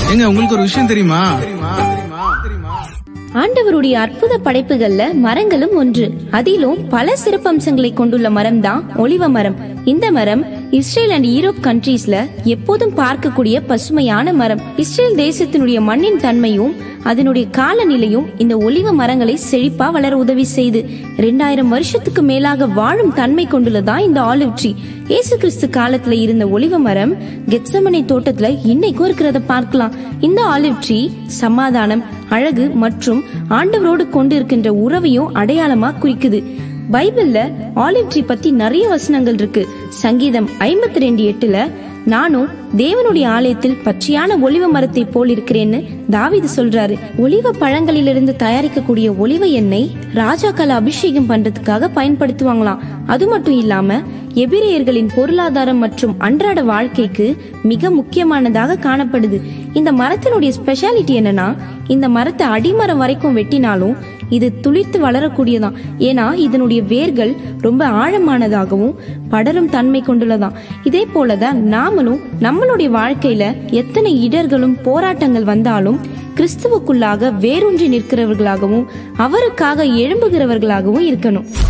ஏங்க உங்களுக்கு ஒரு விஷயம் தெரியுமா ஆண்டவருடைய அற்புத படைப்புகள்ல மரங்களும் ஒன்று அதிலும் பல சிறப்பம்சங்களை கொண்டுள்ள மரம் தான் ஒலிவ மரம் இந்த மரம் இஸ்ரேல் அண்ட் யூரோப் கண்ட்ரீஸ்ல எப்போதும் பார்க்கக்கூடிய பசுமையான மரம் இஸ்ரேல் தேசத்தினுடைய மண்ணின் தன்மையும் அதனுடைய காலநிலையும் இந்த ஒலிவ மரங்களை செழிப்பா வளர உதவி செய்து ரெண்டாயிரம் வருஷத்துக்கு மேலாக வாழும் தன்மை கொண்டுள்ளதான் இந்த ஆலிவ் ட்ரீ இயேசு கிறிஸ்து காலத்துல இருந்த ஒலிவ மரம் கெத்சமனை தோட்டத்துல இன்னைக்கும் இருக்கிறத பார்க்கலாம் இந்த ஆலிவ் ட்ரீ சமாதானம் அழகு மற்றும் ஆண்டவரோடு கொண்டு இருக்கின்ற உறவையும் அடையாளமா குறிக்குது பைபிள்ல ஆலிவ் ட்ரீ பத்தி நிறைய வசனங்கள் இருக்கு சங்கீதம் ஐம்பத்தி ரெண்டு எட்டுல நானும் தேவனுடைய ஆலயத்தில் பச்சையான ஒலிவ மரத்தை போல் இருக்கிறேன்னு தாவீது சொல்றாரு ஒலிவ பழங்களிலிருந்து தயாரிக்கக்கூடிய ஒலிவ எண்ணெய் ராஜாக்களை அபிஷேகம் பண்றதுக்காக பயன்படுத்துவாங்களாம் அது மட்டும் இல்லாம எபிரேயர்களின் பொருளாதாரம் மற்றும் அன்றாட வாழ்க்கைக்கு மிக முக்கியமானதாக காணப்படுது இந்த மரத்தினுடைய ஸ்பெஷாலிட்டி என்னன்னா இந்த மரத்தை அடிமரம் வரைக்கும் வெட்டினாலும் இது துளிர்த்து வளரக்கூடியதாம் ஏன்னா இதனுடைய வேர்கள் ரொம்ப ஆழமானதாகவும் படரும் தன்மை கொண்டுள்ளதாம் இதே போலதான் நாமளும் நம்மளுடைய வாழ்க்கையில எத்தனை இடர்களும் போராட்டங்கள் வந்தாலும் கிறிஸ்துவுக்குள்ளாக வேரூன்றி நிற்கிறவர்களாகவும் அவருக்காக எழும்புகிறவர்களாகவும் இருக்கணும்